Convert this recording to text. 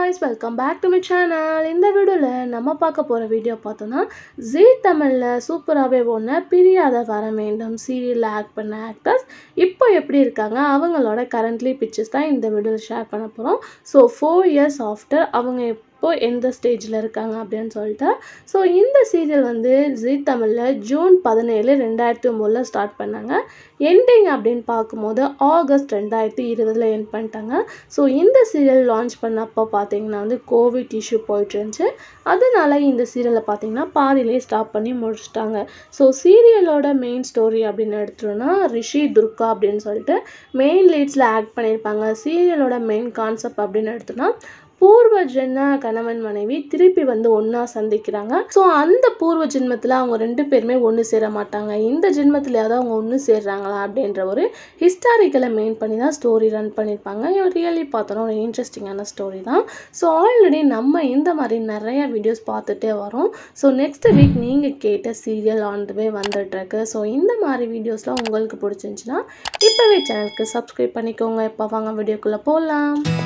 guys welcome back to my channel இந்த வீடியோவில் நம்ம பார்க்க போகிற வீடியோ பார்த்தோன்னா ஜீ தமிழில் சூப்பராகவே ஒன்று பிரியாத வர வேண்டும் சீரியலில் ஆக்ட் பண்ண ஆக்டர்ஸ் இப்போ எப்படி இருக்காங்க அவங்களோட கரண்ட்லி பிக்சர்ஸ் தான் இந்த வீடியோவில் ஷேர் பண்ண போகிறோம் ஸோ ஃபோர் இயர்ஸ் ஆஃப்டர் அவங்க இப்போ எந்த ஸ்டேஜில் இருக்காங்க அப்படின்னு சொல்லிட்டு ஸோ இந்த சீரியல் வந்து ஜீ தமிழில் ஜூன் பதினேழு ரெண்டாயிரத்தி ஒம்போதில் ஸ்டார்ட் பண்ணாங்க எண்டிங் அப்படின்னு பார்க்கும்போது ஆகஸ்ட் ரெண்டாயிரத்தி இருபதில் எண்ட் பண்ணிட்டாங்க ஸோ இந்த சீரியல் லான்ச் பண்ணப்போ பார்த்தீங்கன்னா வந்து கோவிட் இஷ்யூ போயிட்டு இருந்துச்சு அதனால இந்த சீரியலை பார்த்தீங்கன்னா பாதியிலே ஸ்டாப் பண்ணி முடிச்சிட்டாங்க ஸோ சீரியலோட மெயின் ஸ்டோரி அப்படின்னு எடுத்துட்டோம்னா ரிஷி துர்கா அப்படின்னு சொல்லிட்டு மெயின் லீட்ஸில் ஆக்ட் பண்ணியிருப்பாங்க சீரியலோட மெயின் கான்செப்ட் அப்படின்னு எடுத்தோன்னா பூர்வ ஜென்ம கணவன் மனைவி திருப்பி வந்து ஒன்றா சந்திக்கிறாங்க ஸோ அந்த பூர்வ ஜென்மத்தில் அவங்க ரெண்டு பேருமே ஒன்று சேர மாட்டாங்க இந்த ஜென்மத்திலேயாவது அவங்க ஒன்று சேர்றாங்களா அப்படின்ற ஒரு ஹிஸ்டாரிக்கலை மெயின் பண்ணி தான் ஸ்டோரி ரன் பண்ணியிருப்பாங்க ரியலி பார்த்தோன்னா ஒரு இன்ட்ரெஸ்டிங்கான ஸ்டோரி தான் ஸோ ஆல்ரெடி நம்ம இந்த மாதிரி நிறைய வீடியோஸ் பார்த்துட்டே வரோம் ஸோ நெக்ஸ்ட் வீக் நீங்கள் கேட்ட சீரியல் ஆன் த வே வந்துட்டுருக்கு ஸோ இந்த மாதிரி வீடியோஸ்லாம் உங்களுக்கு பிடிச்சிருந்துச்சுன்னா இப்போவே சேனலுக்கு சப்ஸ்கிரைப் பண்ணிக்கோங்க இப்போ வாங்க வீடியோக்குள்ளே போகலாம்